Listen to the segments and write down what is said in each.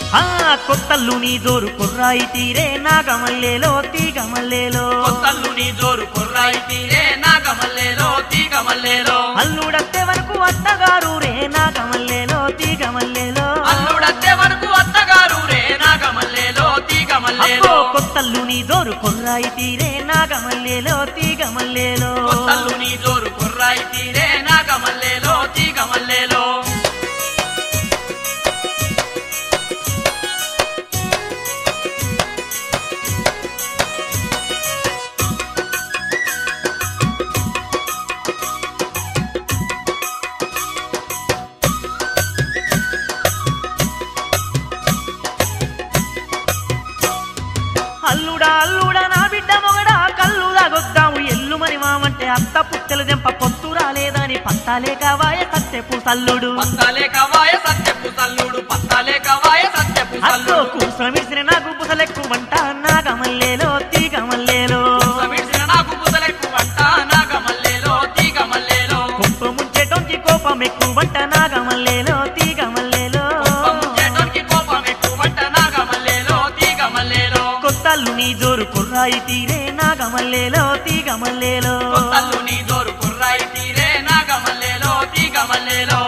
ఆ కొత్తల్లు నీ జోరు కుర్రాయి తీరే నాగమల్లేలో తీగమల్లేలో కొత్తల్లు నీ జోరు కుర్రాయి తీరే నాగమల్లేలో తీగమల్లేలో అల్లుడత్తే వరకు అత్తగారు రే నాగమల్లేలో తీగమల్లేలో అల్లుడత్తే వరకు అత్తగారు రే నాగమల్లేలో అబ్బో తీగమల్లేలో కొత్తల్లు నీ జోరు కుర్రాయి తీరే నాగమల్లేలో తీగమల్లేలో కొత్తల్లు నీ జోరు కుర్రాయి తీరే నాగమల్లేలో తీగమల్లేలో అల్లుడా అల్లుడా నా బిడ్డ మొగడా కళ్ళు దాగొద్దాము ఎల్లుమని మామంటే అత్త పుట్టెలు దెంప పొత్తు రాలేదని పత్తాలే కావాయ సత్యపు సల్లుడు పత్తాలే కవాయ సత్యపు తల్లుడు పత్తాలే కవాయ సత్యపు అత్తో తల్లుడు కూసమిడిసిన నాకు బుసలెక్కువంట నాగమల్లేలో తీగమల్లేలో సమిడిసిన నాకు బుసలెక్కువంట నాగమల్లేలో తీగమల్లేలో కుంప ముంచెటొంచి కోపం ఎక్కువంట నాగమల్లేలో తీగమల్లేలో పంచేటోనికి కోపం ఎక్కువంట నాగమల్లేలో తీగమల్లేలో కొత్తల్లు నీ జోరు కుర్రాయి తీరే నాగమల్లేలో తీగమల్లేలో కొత్తల్లు నీ జోరు కుర్రాయి తీరే నాగమల్లేలో తీగమల్లేలో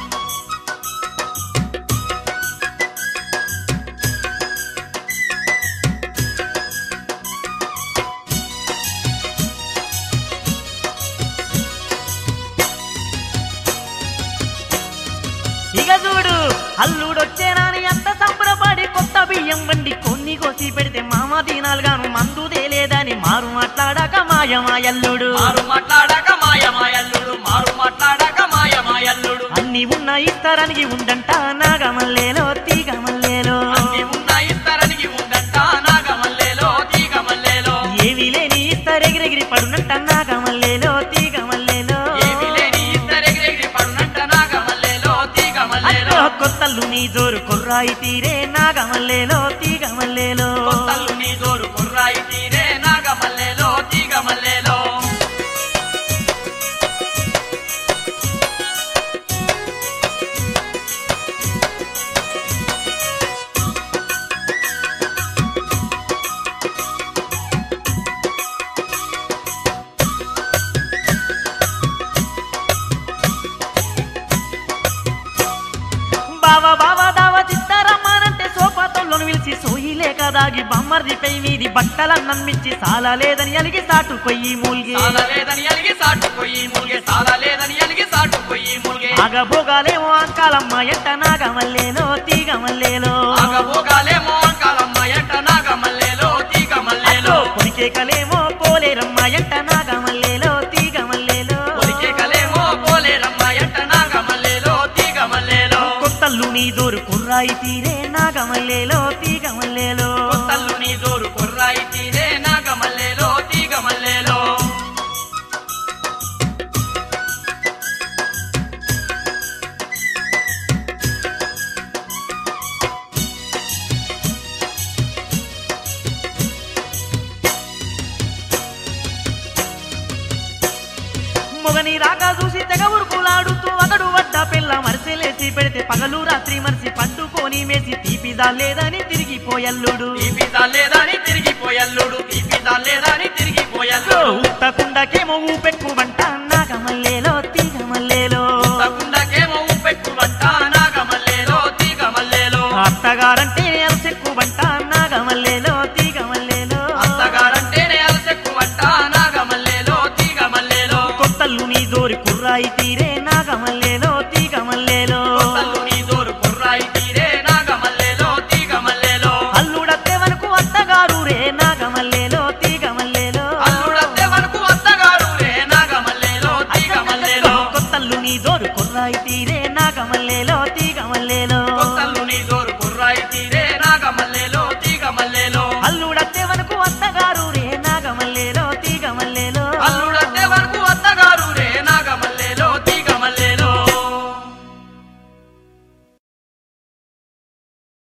ఇక చూడు అల్లుడొచ్చేనాని అంత సంబరపడి కొత్త బియ్యం వండి కొన్ని కోసి పెడితే మామ దినాలుగాను మందు తేలేదని మారు మాట్లాడాక మాయమాయల్లుడు మారు మాట్లాడక మాయమాయల్లుడు మారు మాట్లాడక మాయమాయల్లుడు అన్ని ఉన్న ఇస్తారనికి ఉందంట నాగమల్లేలో తీగమల్లేలో అన్ని ఉన్న ఇస్తరనికి ఉందంట నాగమల్లేలో తీగమల్లేలో ఏమీ లేని ఇస్తారెగిరెగిరి పడునంట నాగమల్లేలో తీగమల్లేలో ఏమి లేని ఇస్తరెగిరెగిరి పడునంట నాగమల్లేలో తీగమల్లేలో అయ్యో, కొత్తల్లు నీ జోరు కుర్రాయి తీరే నాగమల్లేలో తీగమల్లేలో కొత్తల్లు నీ జోరు కుర్రాయి తీరే నాగమల్లేలో తీగమల్లేలో బావా బావా దావ చిత్తారమ్మానంటే సోపాతంలోను పిలిచి సోయి లేక దాగి బమ్మర్దిపై మీది బట్టలన్నం మిచ్చి సాలా లేదని అలిగి సాటు కొయ్యి మూల్గి సాల లేదని అలిగి సాటుపోయి ముల్గే సాల లేదని అలిగి సాటుపోయి ముల్గే ఆగభోగాలేమో అంకాలమ్మ ఎట్ట నాగమల్లేలో తీగమల్లేలో ఆగబోగాలేమో అంకాలమ్మ ఎట్ట నాగమల్లేలో తీగమల్లేలో పొలికేకలేమో పోలేరమ్మ ఎట్ట నాగమల్లేలో తీగమల్లేలో ఒలికే కలేమో పోలేరమ్మ ఎట్ట నాగమల్లేలో తీగమల్లేలో కొత్తల్లు నీ జోరు కుర్రాయి తీరే నాగమల్లేలో తీగమల్లేలో కొత్తల్లు నీ జోరు కుర్రాయి తీరే నాగమల్లేలో తీగమల్లేలో మొగని రాగా చూసి తెగ ఉరుకులాడుతూ అగడు వడ్డ పిల్ల మరిసెలేసి పెడితే పగలు రాత్రి మరిసి పట్టుకొని మేసి తీపిదా లేదని తిరిగిపోయల్లుడు తీపిదా లేదని తిరిగిపోయల్లుడు తీపిదా లేదని తిరిగిపోయల్లుడు ఉత్తకుండకేమో ఊపెట్ట